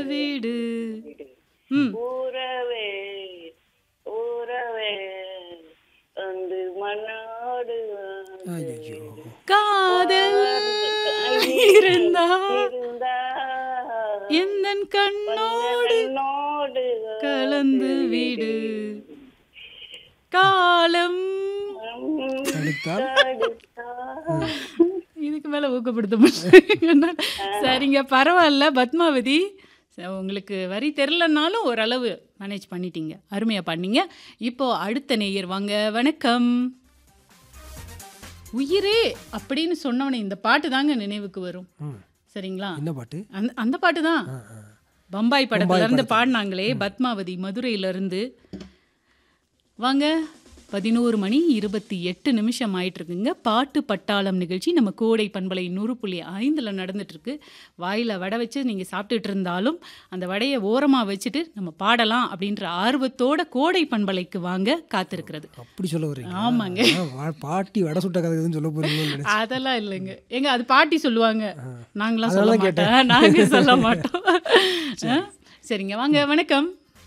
வீடு ம் ஊரவே ஊரவே வந்து மண்ணோடு ஐயோ காதல் இருந்தா இருந்தா எந்த கண்ணோடு என்னோடு கலந்து வீடு காலம் தடுத்தால் அடுத்தா. இதுக்கு மேல ஊக்கப்படுத்த மாட்டேன் சரிங்க பரவாயில்ல பத்மாவதி ச- உங்களுக்கு வரி தெரிலனாலும் ஓரளவு மேனேஜ் பண்ணிட்டீங்க அருமையா பண்ணீங்க இப்போ அடுத்த நேயர் வாங்க வணக்கம் உயிரே அப்படின்னு சொன்னவனே இந்த பாட்டு தாங்க நினைவுக்கு வரும் ம். சரிங்களா என்ன பாட்டு அந்த அந்த பாட்டு தான் ஆ, ஆ. பம்பாய் படத்துல இருந்து பாடினாங்களே பத்மாவதி மதுரையில இருந்து வாங்க பதினோரு மணி இருபத்தி எட்டு நிமிஷம் ஆயிட்டு இருக்குங்க பாட்டு பட்டாளம் நிகழ்ச்சி நம்ம கோடை பண்பலை நூறு புள்ளி ஐந்தில் நடந்துட்டு இருக்கு வாயில வடை வச்சு நீங்க சாப்பிட்டுட்டு இருந்தாலும் அந்த வடையை ஓரமா வச்சுட்டு நம்ம பாடலாம் அப்படின்ற ஆர்வத்தோட கோடை பண்பலைக்கு வாங்க காத்திருக்கிறது அப்படி சொல்ல வரீங்க ஆமாங்க. பாட்டி வடை சுட்ட கதை எதுவும் சொல்ல போறீங்கன்னு நினைச்சேன். அதெல்லாம் இல்லைங்க எங்க அது பாட்டி சொல்லுவாங்க நாங்களாம் சொல்ல அதெல்லாம் மாட்டோம் நாங்க சொல்ல மாட்டோம் ஆ? சரிங்க வாங்க வணக்கம்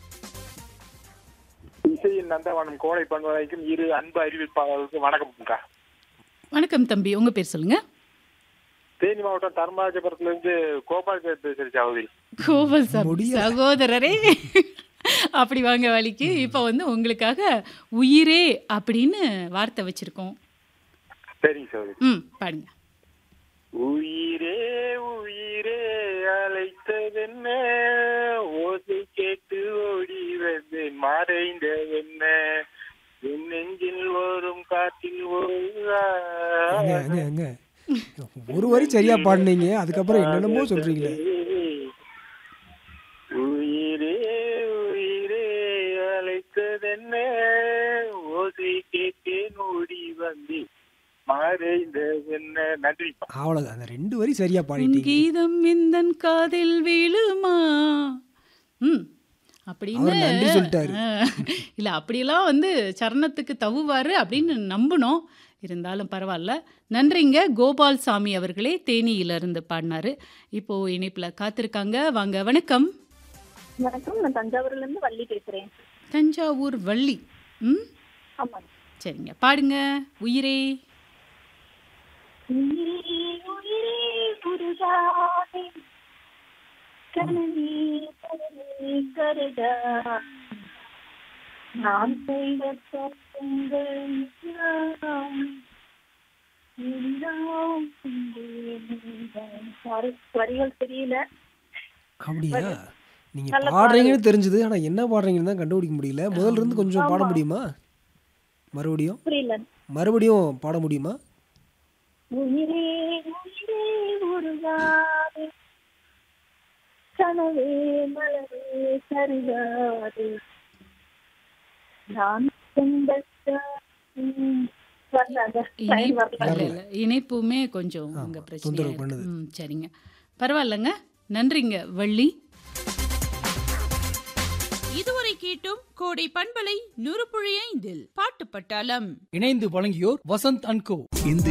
இசையின் நந்தவனம் கோடை பண்பலைக்கும் இரு அன்பு அறிவிப்பாளர்களுக்கும் வணக்கம்க்கா வணக்கம் தம்பி உங்க பேர் சொல்லுங்க தேனி மாவட்டம் தர்மராஜபுரத்துல இருந்து கோபால் பேர் பேசுறேன் சகோதரி கோவல் சாமி முடியல. சகோதரரே அப்படி வாங்க வழிக்கு இப்போ வந்து உங்களுக்காக உயிரே அப்படின்னு வார்த்தை வச்சிருக்கோம் சரிங்க சகோதரி ம் பாடுங்க உயிரே உயிரே அழைத்ததென்ன ஓசை கேட்டு ஓடி வந்தேன் மறைந்ததென்ன என் நெஞ்சில் வரும் காற்றில் எங்க எங்க எங்க ஒரு வரி சரியா பாடுனீங்க அதுக்கப்புறம் என்னென்னமோ சொல்றீங்களே உயிரே உயிரே அழைத்ததென்ன ஓசை கேட்டேன் ஓடி வந்தேன் மறைந்ததென்ன நன்றிப்பா அவ்வளவுதான் அந்த ரெண்டு வரி சரியா உன் பாடிட்டீங்க கீதம் இந்தன் காதில் விழுமா ம் அப்படின்னு அவர் நன்றி சொல்லிட்டாரு. ஆ, இல்ல அப்படியெல்லாம் வந்து சரணத்துக்கு தவுவாரு அப்படின்னு நம்பினோம் இருந்தாலும் பரவாயில்ல நன்றிங்க கோபால் சாமி அவர்களே தேனியில இருந்து பாடினாரு இப்போ இணைப்புல காத்திருக்காங்க வாங்க வணக்கம் வணக்கம் நான் தஞ்சாவூர்ல இருந்து வள்ளி பேசுறேன் தஞ்சாவூர் வள்ளி ம் ஆமாங்க சரிங்க பாடுங்க உயிரே உயிரே உயிரே குருதானே கனவே கனவே கருதா நான் செய்த தப்புங்கள் எல்லாம் எல்லாம் உங்கள் சாரி வரிகள் தெரியல அப்படியா நீங்க நல்ல பாடுறீங்கன்னு தெரிஞ்சது ஆனா என்ன பாடுறீங்கன்னு தான் கண்டுபிடிக்க முடியல முதல்ல இருந்து கொஞ்சம் பாட முடியுமா மறுபடியும் புரியல மறுபடியும் பாட முடியுமா உயிரே உயிரே உருகாதே கனவே மலரே சருகாதே நான் கொண்ட ம், வரலாங்க. line இணைப்பு வரல. இல்ல, இல்ல. இணைப்புமே கொஞ்சம் உங்க ஆமா, பிரச்சனை தொந்தரவு பண்ணுது. ம் சரிங்க பரவாயில்லைங்க நன்றிங்க வள்ளி இதுவரை கேட்டும் கோடை பண்பலை நூறு புள்ளி ஐந்தில் பாட்டு பட்டாளம் இணைந்து வழங்கியோர் வசந்த் அன்கோ இந்த